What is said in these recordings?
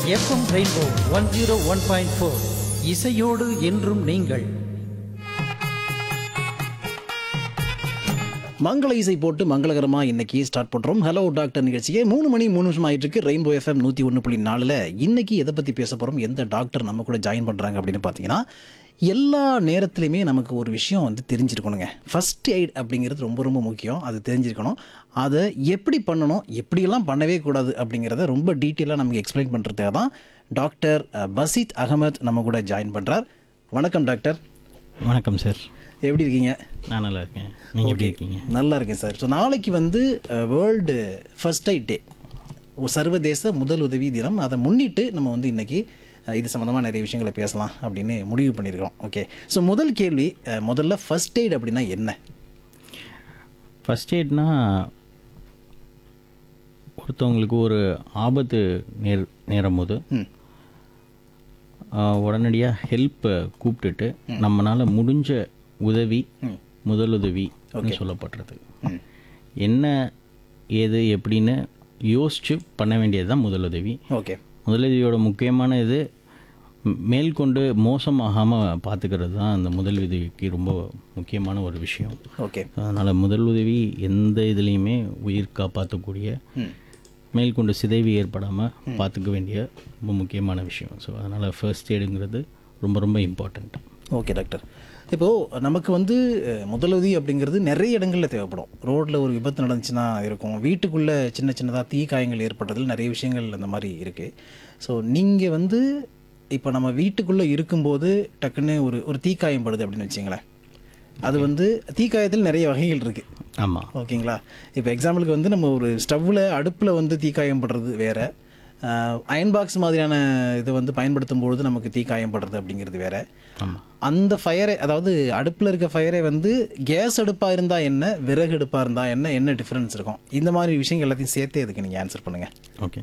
FM rainbow one zero one point four இசையோடு என்றும் நீங்கள் மங்கள இசை போட்டு மங்களகரமா இன்னைக்கு ஸ்டார்ட் பண்றோம் ஹலோ டாக்டர் நிகழ்ச்சியை மூணு மணி மூணு நிமிஷம் ஆயிட்டு இருக்கு ரெயின்போ எஃப்எம் நூத்தி ஒன்று புள்ளி நாலுல இன்னைக்கு எதை பத்தி பேச போறோம் எந்த டாக்டர் நம்ம கூட ஜாயின் பண்றாங்க அப்படின்னு பார்த்தீங்கன்னா எல்லா நேரத்துலையுமே நமக்கு ஒரு விஷயம் வந்து தெரிஞ்சிருக்கணுங்க ஃபர்ஸ்ட் எய்ட் அப்படிங்கிறது ரொம்ப ரொம்ப முக்கியம் அது தெரிஞ்சிருக்கணும் அதை எப்படி பண்ணணும் எப்படியெல்லாம் பண்ணவே கூடாது அப்படிங்கிறத ரொம்ப டீட்டெயிலாக நமக்கு எக்ஸ்பிளைன் பண்ணுறதுக்காக தான் டாக்டர் அஹ், பசீத் அகமத் நம்ம கூட ஜாயின் பண்ணுறார் வணக்கம் டாக்டர் வணக்கம் சார் எப்படி இருக்கீங்க நான் நல்லா இருக்கேன் நீங்கள் எப்படி இருக்கீங்க நல்லா இருக்கேன் சார் ஸோ நாளைக்கு வந்து வேர்ல்டு ஃபர்ஸ்ட் ஐட் டே சர்வதேச முதல் உதவி தினம் அதை முன்னிட்டு நம்ம வந்து இன்னைக்கு அஹ், இது சம்மந்தமாக நிறைய விஷயங்களை பேசலாம் அப்படின்னு முடிவு பண்ணியிருக்கோம் ஓகே ஸோ முதல் கேள்வி அஹ், முதல்ல ஃபர்ஸ்ட் எய்ட் அப்படின்னா என்ன ஃபஸ்ட் எய்ட்னா ஒருத்தவங்களுக்கு ஒரு ஆபத்து நேர் நேரும் போது ம் உடனடியாக ஹெல்ப்பை கூப்பிட்டுட்டு நம்மளால் முடிஞ்ச உதவி முதலுதவி அப்படின்னு சொல்லப்படுறது ம் என்ன ஏது எப்படின்னு யோசித்து பண்ண வேண்டியது தான் முதலுதவி ஓகே முதலுதவியோட முக்கியமான இது ம், மேற்கொண்டு மோசமாகாமல் பார்த்துக்கிறது தான் அந்த முதலுதவிக்கு ரொம்ப முக்கியமான ஒரு விஷயம் ஓகே அதனால் முதல் உதவி எந்த இதுலேயுமே உயிர் காப்பாற்றக்கூடிய மேற்கொண்டு சிதைவு ஏற்படாமல் பார்த்துக்க வேண்டிய ரொம்ப முக்கியமான விஷயம் ஸோ அதனால் ஃபர்ஸ்ட் எய்டுங்கிறது ரொம்ப ரொம்ப இம்பார்ட்டண்ட் ஓகே டாக்டர் இப்போது நமக்கு வந்து அஹ், முதலுதவி அப்படிங்கிறது நிறைய இடங்களில் தேவைப்படும் ரோட்டில் ஒரு விபத்து நடந்துச்சுன்னா இருக்கும் வீட்டுக்குள்ளே சின்ன சின்னதாக தீ காயங்கள் ஏற்படுறதுல நிறைய விஷயங்கள் அந்த மாதிரி இருக்குது ஸோ நீங்கள் வந்து இப்போ நம்ம வீட்டுக்குள்ளே இருக்கும்போது டக்குன்னு ஒரு ஒரு தீக்காயம் படுது அப்படின்னு வச்சுங்களேன் அது வந்து தீக்காயத்தில் நிறைய வகைகள் இருக்குது ஆமாம் ஓகேங்களா இப்போ எக்ஸாம்பிளுக்கு வந்து நம்ம ஒரு ஸ்டவ்வில் அடுப்பில் வந்து தீக்காயம் படுறது வேற அயன் பாக்ஸ் மாதிரியான இதை வந்து பயன்படுத்தும் பொழுது நமக்கு தீக்காயம் படுறது அப்படிங்கிறது வேற ஆமாம் அந்த ஃபயரை அதாவது அடுப்பில் இருக்க ஃபயரை வந்து கேஸ் அடுப்பாக இருந்தால் என்ன விறகு அடுப்பாக இருந்தால் என்ன என்ன டிஃப்ரென்ஸ் இருக்கும் இந்த மாதிரி விஷயங்கள் எல்லாத்தையும் சேர்த்தே இதுக்கு நீங்கள் ஆன்சர் பண்ணுங்கள் ஓகே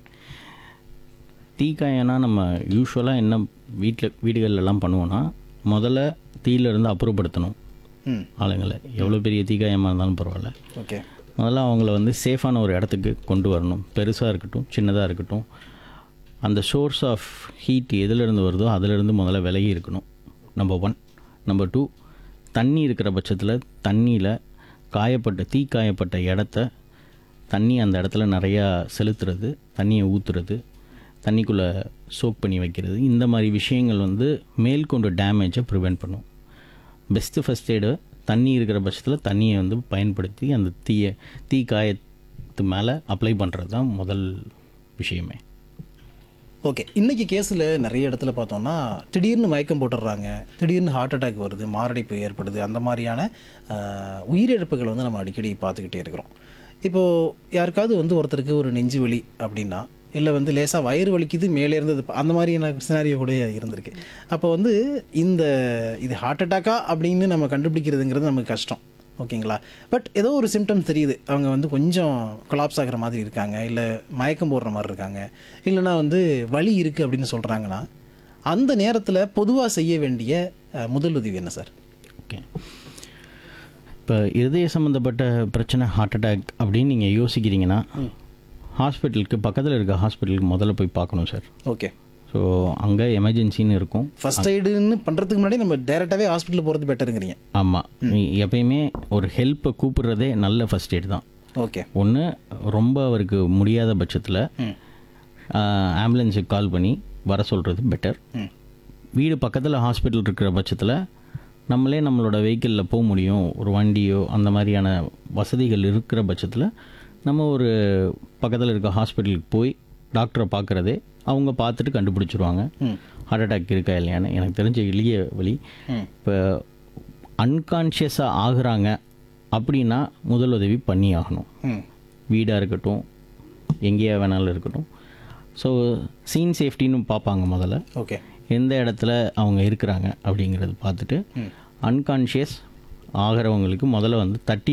தீக்காயம்னா நம்ம யூஸ்வலாக என்ன வீட்டில் வீடுகள்லாம் பண்ணுவோன்னா முதல்ல தீயிலிருந்து அப்புறப்படுத்தணும் ம் ஆளுங்களை எவ்வளோ பெரிய தீக்காயமாக இருந்தாலும் பரவாயில்ல ஓகே முதல்ல அவங்கள வந்து சேஃபான ஒரு இடத்துக்கு கொண்டு வரணும் பெருசாக இருக்கட்டும் சின்னதாக இருக்கட்டும் அந்த சோர்ஸ் ஆஃப் ஹீட் எதுலேருந்து வருதோ அதிலிருந்து முதல்ல விலகி இருக்கணும் நம்பர் ஒன் நம்பர் டூ தண்ணி இருக்கிற பட்சத்தில் தண்ணியில் காயப்பட்ட தீ காயப்பட்ட இடத்த தண்ணி அந்த இடத்துல நிறையா செலுத்துறது தண்ணியை ஊற்றுறது தண்ணிக்குள்ளே சோக் பண்ணி வைக்கிறது இந்த மாதிரி விஷயங்கள் வந்து மேற்கொண்டு டேமேஜை ப்ரிவெண்ட் பண்ணும் பெஸ்ட்டு ஃபஸ்ட் எய்டு தண்ணி இருக்கிற பட்சத்தில் தண்ணியை வந்து பயன்படுத்தி அந்த தீயை தீ காயத்து மேலே அப்ளை பண்ணுறது தான் முதல் விஷயமே ஓகே இன்னைக்கு கேஸில் நிறைய இடத்துல பார்த்தோம்னா திடீர்னு மயக்கம் போட்டுடுறாங்க திடீர்னு ஹார்ட் அட்டாக் வருது மாரடைப்பு ஏற்படுது அந்த மாதிரியான ஆஹ், உயிரிழப்புகள் வந்து நம்ம அடிக்கடி பார்த்துக்கிட்டே இருக்கிறோம் இப்போது யாருக்காவது வந்து ஒருத்தருக்கு ஒரு நெஞ்சு வலி அப்படின்னா இல்லை வந்து லேசாக வயிறு வலிக்குது மேலே இருந்தது அந்த மாதிரியான சினாரியோ கூட இருந்திருக்கு அப்போ வந்து இந்த இது ஹார்ட் அட்டாக்கா அப்படின்னு நம்ம கண்டுபிடிக்கிறதுங்கிறது நமக்கு கஷ்டம் ஓகேங்களா பட் ஏதோ ஒரு சிம்டம்ஸ் தெரியுது அவங்க வந்து கொஞ்சம் கொலாப்ஸ் ஆகிற மாதிரி இருக்காங்க இல்லை மயக்கம் போடுற மாதிரி இருக்காங்க இல்லைன்னா வந்து வலி இருக்குது அப்படின்னு சொல்கிறாங்கன்னா அந்த நேரத்தில் பொதுவாக செய்ய வேண்டிய அஹ், முதல் உதவி என்ன சார் ஓகே இப்போ இருதய சம்மந்தப்பட்ட பிரச்சனை ஹார்ட் அட்டாக் அப்படின்னு நீங்கள் யோசிக்கிறீங்கன்னா ஹாஸ்பிட்டலுக்கு பக்கத்தில் இருக்க ஹாஸ்பிட்டலுக்கு முதல்ல போய் பார்க்கணும் சார் ஓகே ஸோ அங்கே எமர்ஜென்சின்னு இருக்கும் ஃபர்ஸ்ட் எய்டுன்னு பண்ணுறதுக்கு முன்னாடி நம்ம டேரெக்டாகவே ஹாஸ்பிட்டல் போகிறது பெட்டருங்கிறீங்க ஆமாம் எப்பயுமே ஒரு ஹெல்ப்பை கூப்பிடுறதே நல்ல ஃபஸ்ட் எய்ட் தான் ஓகே ஒன்று ரொம்ப அவருக்கு முடியாத பட்சத்தில் ஆம்புலன்ஸுக்கு கால் பண்ணி வர சொல்கிறது பெட்டர் ம் வீடு பக்கத்தில் ஹாஸ்பிட்டல் இருக்கிற பட்சத்தில் நம்மளே நம்மளோட வெஹிக்கிளில் போக முடியும் ஒரு வண்டியோ அந்த மாதிரியான வசதிகள் இருக்கிற பட்சத்தில் நம்ம ஒரு பக்கத்தில் இருக்க ஹாஸ்பிட்டலுக்கு போய் டாக்டரை பார்க்குறதே அவங்க பார்த்துட்டு கண்டுபிடிச்சிருவாங்க ஹார்ட் அட்டாக் இருக்கா இல்லையான்னு எனக்கு தெரிஞ்ச எளிய வழி இப்போ அன்கான்ஷியஸாக ஆகுறாங்க அப்படின்னா முதலுதவி பண்ணி ஆகணும் ம் வீடாக இருக்கட்டும் எங்கேயா வேணாலும் இருக்கட்டும் ஸோ சீன் சேஃப்டின்னு பார்ப்பாங்க முதல்ல ஓகே எந்த இடத்துல அவங்க இருக்கிறாங்க அப்படிங்கிறது பார்த்துட்டு அன்கான்ஷியஸ் ஆகிறவங்களுக்கு முதல்ல வந்து தட்டி